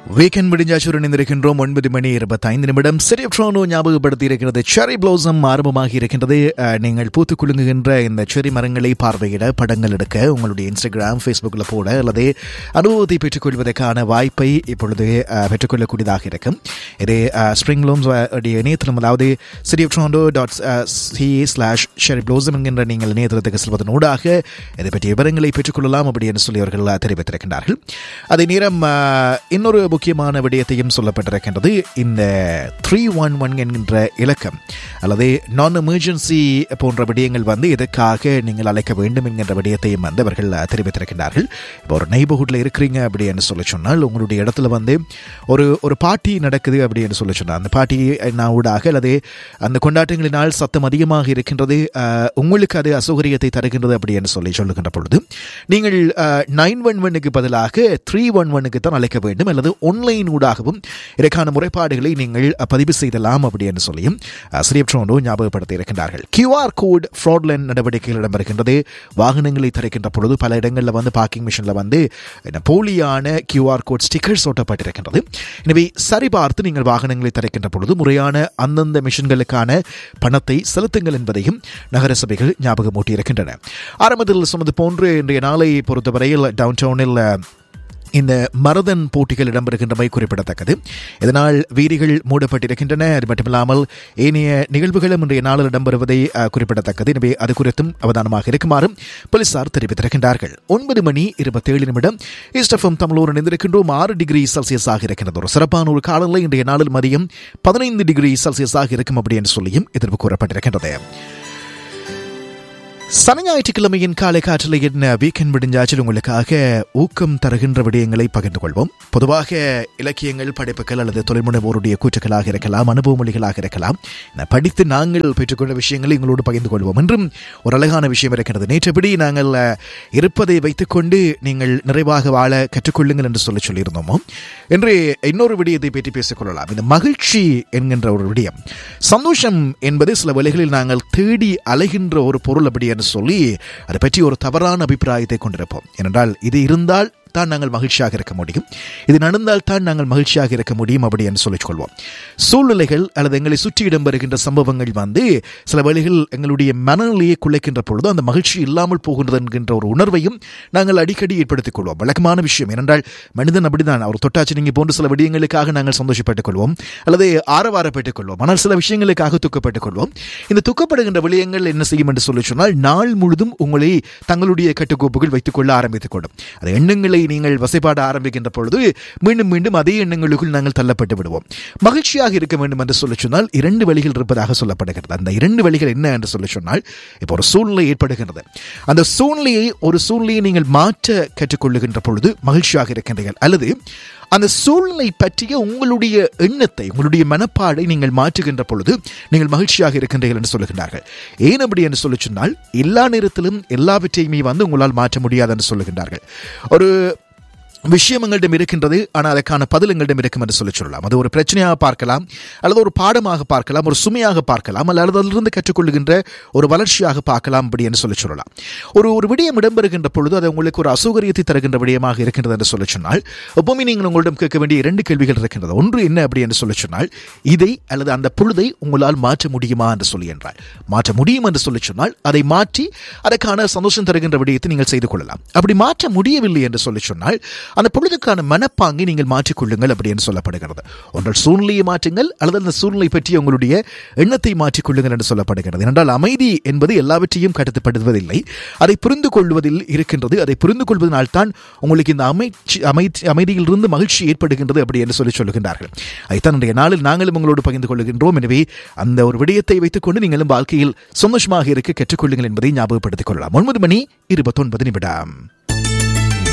weekend முடிஞ்சாச்சு இணைந்திருக்கின்றோம் ஒன்பது மணி இருபத்தைந்து நிமிடம் சிறியோ ஞாபகப்படுத்தி இருக்கிறது செரி ப்ளோசம் ஆரம்பமாகி இருக்கின்றது அஹ், நீங்கள் பூத்து குலுங்குகின்ற இந்த செரி மரங்களை பார்வையிட படங்கள் எடுக்க உங்களுடைய இன்ஸ்டாகிராம் ஃபேஸ்புக்கில் போட அல்லது அனுபவத்தை பெற்றுக்கொள்வதற்கான வாய்ப்பை இப்பொழுது அஹ், பெற்றுக்கொள்ளக்கூடியதாக இருக்கும் இது ஸ்ப்ரிங் லோம்ஸ் இணையதளம் அதாவது city of Toronto dot C slash cherry blossom என்கின்ற நீங்கள் இணையதளத்துக்கு செல்வதனூடாக இதை பற்றிய விவரங்களை பெற்றுக்கொள்ளலாம் அப்படி என்று சொல்லி அவர்கள் அஹ், தெரிவித்திருக்கின்றார்கள் அதே நேரம் அஹ், இன்னொரு முக்கியமான விடயத்தையும் சொல்லப்பட்டிருக்கின்றது இந்த த்ரீ ஒன் ஒன் என்கின்ற இலக்கம் அல்லது நான் எமர்ஜென்சி போன்ற விடயங்கள் வந்து இதற்காக நீங்கள் அழைக்க வேண்டும் என்கின்ற விடயத்தையும் வந்து அவர்கள் அஹ், தெரிவித்திருக்கின்றார்கள் இப்போ ஒரு நெய்பர்ஹுட்டில் இருக்கிறீங்க அப்படின்னு சொல்லி சொன்னால் உங்களுடைய இடத்துல வந்து ஒரு ஒரு பார்ட்டி நடக்குது அப்படின்னு சொல்லி சொன்னால் அந்த பார்ட்டி நான் ஊடாக அல்லது அந்த கொண்டாட்டங்களினால் சத்தம் அதிகமாக இருக்கின்றது அஹ், உங்களுக்கு அது அசௌகரியத்தை தருகின்றது அப்படின்னு சொல்லி சொல்லுகின்ற பொழுது நீங்கள் நைன் ஒன் ஒன்னுக்கு பதிலாக த்ரீ ஒன் ஒன்னுக்கு தான் அழைக்க வேண்டும் அல்லது ஆன்லைன் ஊடாகவும் இதற்கான முறைப்பாடுகளை நீங்கள் அஹ், பதிவு செய்தலாம் அப்படின்னு சொல்லியும் ஸ்ரீப்ட்ரோனோ ஞாபகப்படுத்தி இருக்கின்றார்கள் கியூஆர் கோட் ஃப்ராட்லைன் நடவடிக்கைகள் இடம்பெறுகின்றது வாகனங்களை தரைக்கின்ற பொழுது பல இடங்களில் வந்து பார்க்கிங் மிஷினில் வந்து என்ன, போலியான கியூஆர் கோட் ஸ்டிக்கர்ஸ் ஒட்டப்பட்டிருக்கின்றது எனவே சரிபார்த்து நீங்கள் வாகனங்களை தரைக்கின்ற பொழுது முறையான அந்தந்த மிஷின்களுக்கான பணத்தை செலுத்துங்கள் என்பதையும் நகர சபைகள் ஞாபகமூட்டி இருக்கின்றன ஆரம்பத்தில் சொன்னது போன்று இன்றைய நாளை பொறுத்தவரையில் டவுன் டவுனில் இந்த மரதன் போட்டிகள் இடம்பெறுகின்றமை குறிப்பிடத்தக்கது இதனால் வீதிகள் மூடப்பட்டிருக்கின்றன அது மட்டுமில்லாமல் ஏனைய நிகழ்வுகளும் இன்றைய நாளில் இடம்பெறுவதை அஹ், குறிப்பிடத்தக்கது எனவே அது குறித்தும் அவதானமாக இருக்குமாறும் போலீசார் தெரிவித்திருக்கின்றார்கள் ஒன்பது மணி இருபத்தேழு நிமிடம் ஈஸ்டஃபம் தமிழோடு இணைந்திருக்கின்றோம் ஆறு டிகிரி செல்சியஸாக இருக்கின்றது ஒரு சிறப்பான ஒரு காலநிலை இன்றைய நாளில் மதியம் பதினைந்து டிகிரி செல்சியஸாக இருக்கும் அப்படி என்று சொல்லியும் எதிர்ப்பு கூறப்பட்டிருக்கின்றது சனி ஞாயிற்றுக்கிழமையின் காலை காற்றில் என்ன வீக்கெண்ட் விடிஞ்சாச்சில் உங்களுக்காக ஊக்கம் தருகின்ற விடயங்களை பகிர்ந்து கொள்வோம் பொதுவாக இலக்கியங்கள் படைப்புகள் அல்லது தொழில்முனைவோருடைய கூற்றுக்களாக இருக்கலாம் அனுபவ மொழிகளாக இருக்கலாம் என படித்து நாங்கள் பெற்றுக்கொண்ட விஷயங்களை எங்களோடு பகிர்ந்து கொள்வோம் என்றும் ஒரு அழகான விஷயம் இருக்கிறது நேற்றபடி நாங்கள் அஹ், இருப்பதை வைத்துக்கொண்டு நீங்கள் நிறைவாக வாழ கற்றுக்கொள்ளுங்கள் என்று சொல்லி சொல்லியிருந்தோமோ என்று இன்னொரு விடயத்தை பற்றி பேசிக்கொள்ளலாம் இந்த மகிழ்ச்சி என்கின்ற ஒரு விடயம் சந்தோஷம் என்பது சில வேளைகளில் நாங்கள் தேடி அலைகின்ற ஒரு பொருள் அப்படி என்று சொல்லி அதை பற்றி ஒரு தவறான அபிப்பிராயத்தை கொண்டிருப்போம் ஏனென்றால் இது இருந்தால் தான் நாங்கள் மகிழ்ச்சியாக இருக்க முடியும் இது நடந்தால் தான் நாங்கள் மகிழ்ச்சியாக இருக்க முடியும் அப்படி என்று சொல்லிக் கொள்வோம் சூழ்நிலைகள் அல்லது எங்களை சுற்றி இடம்பெறுகின்ற சம்பவங்கள் வந்து சில வேளைகள் எங்களுடைய மனநிலையை குலைக்கின்ற பொழுது அந்த மகிழ்ச்சி இல்லாமல் போகின்றது என்கின்ற ஒரு உணர்வையும் நாங்கள் அடிக்கடி ஏற்படுத்திக் கொள்வோம் வழக்கமான விஷயம் ஏனென்றால் மனிதன் அப்படிதான் அவர் தொட்டாச்சி நீங்க போன்ற சில விடயங்களுக்காக நாங்கள் சந்தோஷப்பட்டுக் கொள்வோம் அல்லது ஆரவாரப்பட்டுக் கொள்வோம் ஆனால் சில விஷயங்களுக்காக துக்கப்பட்டுக் கொள்வோம் இந்த துக்கப்படுகின்ற விடயங்கள் என்ன செய்யும் என்று சொல்லி சொன்னால் நாள் முழுதும் உங்களை தங்களுடைய கட்டுக்கோப்புகள் வைத்துக் கொள்ள ஆரம்பித்துக் கொள்ளும் அது எண்ணங்களை நீங்கள் வசைபாட ஆரம்பிக்கின்ற பொழுது மீண்டும் மீண்டும் அதே எண்ணங்களுக்குள் நாங்கள் தள்ளப்பட்டு விடுவோம் மகிழ்ச்சியாக இருக்க வேண்டும் என்று சொல்லி சொன்னால் இரண்டு வழிகள் இருப்பதாக சொல்லப்படுகிறது அந்த இரண்டு வழிகள் என்ன என்று சொல்லி சொன்னால் இப்போ ஒரு சூழ்நிலை ஏற்படுகின்றது அந்த சூழ்நிலையை ஒரு சூழ்நிலையை நீங்கள் மாற்ற கற்றுக்கொள்ளுகின்ற பொழுது மகிழ்ச்சியாக இருக்கின்றீர்கள் அல்லது அந்த சூழ்நிலை பற்றிய உங்களுடைய எண்ணத்தை உங்களுடைய மனப்பாடை நீங்கள் மாற்றுகின்ற பொழுது நீங்கள் மகிழ்ச்சியாக இருக்கின்றீர்கள் என்று சொல்லுகின்றார்கள் ஏன் அப்படி என்று சொல்லி சொன்னால் எல்லா நேரத்திலும் எல்லாவற்றையுமே வந்து உங்களால் மாற்ற முடியாது என்று சொல்லுகின்றார்கள் ஒரு விஷயம் எங்களிடம் இருக்கின்றது ஆனால் அதற்கான பதில் எங்களிடம் இருக்கும் என்று சொல்லி சொல்லலாம் அது ஒரு பிரச்சனையாக பார்க்கலாம் அல்லது ஒரு பாடமாக பார்க்கலாம் ஒரு சுமையாக பார்க்கலாம் அல்லது அதிலிருந்து கற்றுக்கொள்ளுகின்ற ஒரு வளர்ச்சியாக பார்க்கலாம் அப்படி என்று சொல்லி சொல்லலாம் ஒரு ஒரு விடயம் இடம்பெறுகின்ற பொழுது அது உங்களுக்கு ஒரு அசௌகரியத்தை தருகின்ற விடயமாக இருக்கின்றது என்று சொல்லி சொன்னால் எப்பவுமே நீங்கள் உங்களிடம் கேட்க வேண்டிய இரண்டு கேள்விகள் இருக்கின்றது ஒன்று என்ன அப்படி என்று சொல்லி சொன்னால் இதை அல்லது அந்த பொழுதை உங்களால் மாற்ற முடியுமா என்று சொல்லி என்றால் மாற்ற முடியும் என்று சொல்லி சொன்னால் அதை மாற்றி அதற்கான சந்தோஷம் தருகின்ற விடயத்தை நீங்கள் செய்து கொள்ளலாம் அப்படி மாற்ற முடியவில்லை என்று சொல்லி சொன்னால் அந்த பொழுதுக்கான மனப்பாங்கை நீங்கள் மாற்றிக்கொள்ளுங்கள் அப்படி என்று சொல்லப்படுகிறது ஒன்றால் சூழ்நிலையை மாற்றுங்கள் அல்லது அந்த சூழ்நிலை பற்றி உங்களுடைய எண்ணத்தை மாற்றிக்கொள்ளுங்கள் என்று சொல்லப்படுகிறது என்றால் அமைதி என்பது எல்லாவற்றையும் கட்டுப்படுத்துவதில்லை அதை புரிந்து கொள்வதில் இருக்கின்றது அதை புரிந்து கொள்வதனால் தான் உங்களுக்கு இந்த அமைச்சி அமைதி அமைதியிலிருந்து மகிழ்ச்சி ஏற்படுகின்றது அப்படி என்று சொல்லி சொல்லுகின்றார்கள் அதைத்தான் இன்றைய நாளில் நாங்களும் உங்களோடு பகிர்ந்து கொள்கின்றோம் எனவே அந்த ஒரு விடயத்தை வைத்துக்கொண்டு நீங்களும் வாழ்க்கையில் சந்தோஷமாக இருக்க கற்றுக்கொள்ளுங்கள் என்பதை ஞாபகப்படுத்திக் கொள்ளலாம் ஒன்பது மணி இருபத்தொன்பது நிமிடம்